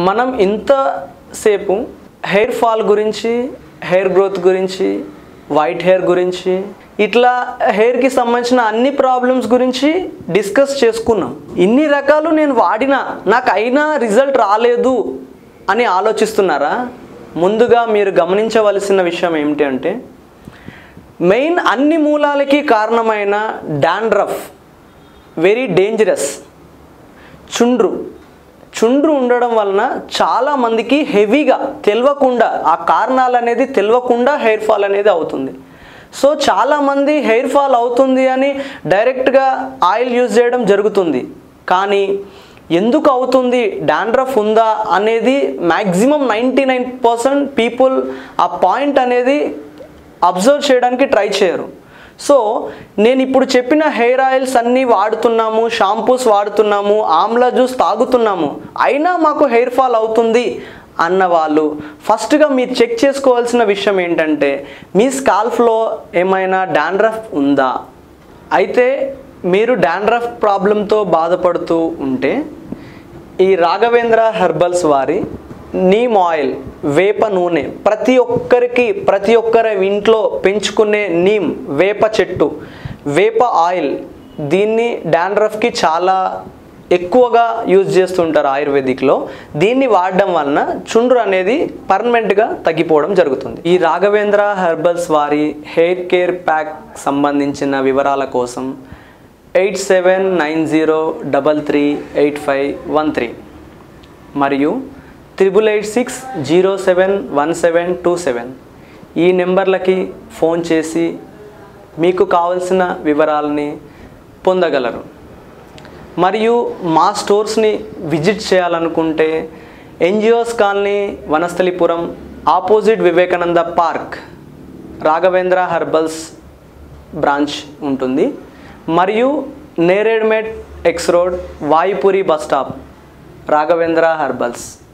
మనం ఇంతసేపు hair fall గురించి హెయిర్ గ్రోత్ గురించి వైట్ హెయిర్ గురించి ఇట్లా హెయిర్కి సంబంధించిన అన్ని ప్రాబ్లమ్స్ గురించి డిస్కస్ చేసుకున్నాం ఇన్ని రకాలు నేను వాడినా నాకు అయినా రిజల్ట్ రాలేదు అని ఆలోచిస్తున్నారా ముందుగా మీరు గమనించవలసిన విషయం ఏమిటి అంటే మెయిన్ అన్ని మూలాలకి కారణమైన డాండ్రఫ్ వెరీ డేంజరస్ చుండ్రు చుండ్రు ఉండడం వలన చాలా మందికి హెవీగా తెలియకుండా ఆ కారణాలు అనేది తెలియకుండా హెయిర్ ఫాల్ అనేది అవుతుంది సో చాలామంది హెయిర్ ఫాల్ అవుతుంది అని డైరెక్ట్గా ఆయిల్ యూజ్ చేయడం జరుగుతుంది కానీ ఎందుకు అవుతుంది డాండ్రఫ్ ఉందా అనేది maximum ninety nine percent people ఆ పాయింట్ అనేది అబ్జర్వ్ చేయడానికి ట్రై చేయరు సో నేను ఇప్పుడు చెప్పిన హెయిర్ ఆయిల్స్ అన్నీ వాడుతున్నాము షాంపూస్ వాడుతున్నాము ఆమ్లా జ్యూస్ తాగుతున్నాము అయినా మాకు హెయిర్ ఫాల్ అవుతుంది అన్న వాళ్ళు ఫస్ట్గా మీరు చెక్ చేసుకోవాల్సిన విషయం ఏంటంటే మీ స్కాల్ఫ్లో ఏమైనా డాండ్రఫ్ ఉందా అయితే మీరు డాండ్రఫ్ ప్రాబ్లంతో బాధపడుతూ ఉంటే ఈ రాఘవేంద్ర హెర్బల్స్ వారి నీమ్ ఆయిల్ వేప నూనె ప్రతి ఒక్కరికి ప్రతి ఒక్కరి ఇంట్లో పెంచుకునే నీమ్ వేప చెట్టు వేప ఆయిల్ దీన్ని డాండ్రఫ్కి చాలా ఎక్కువగా యూజ్ చేస్తుంటారు ఆయుర్వేదిక్లో దీన్ని వాడడం వలన చుండ్రు అనేది పర్మనెంట్గా తగ్గిపోవడం జరుగుతుంది ఈ రాఘవేంద్ర హెర్బల్స్ వారి హెయిర్ కేర్ ప్యాక్ సంబంధించిన వివరాల కోసం eight seven nine zero double three eight five one three మరియు triple eight six zero seven one seven two seven ఈ నెంబర్లకి ఫోన్ చేసి మీకు కావలసిన వివరాలని పొందగలరు మరియు మా స్టోర్స్ని విజిట్ చేయాలనుకుంటే NGOs colony Vanasthalipuram opposite Vivekananda park Raghavendra Herbals branch ఉంటుంది మరియు Neredmet X road Vayupuri bus stop Raghavendra herbals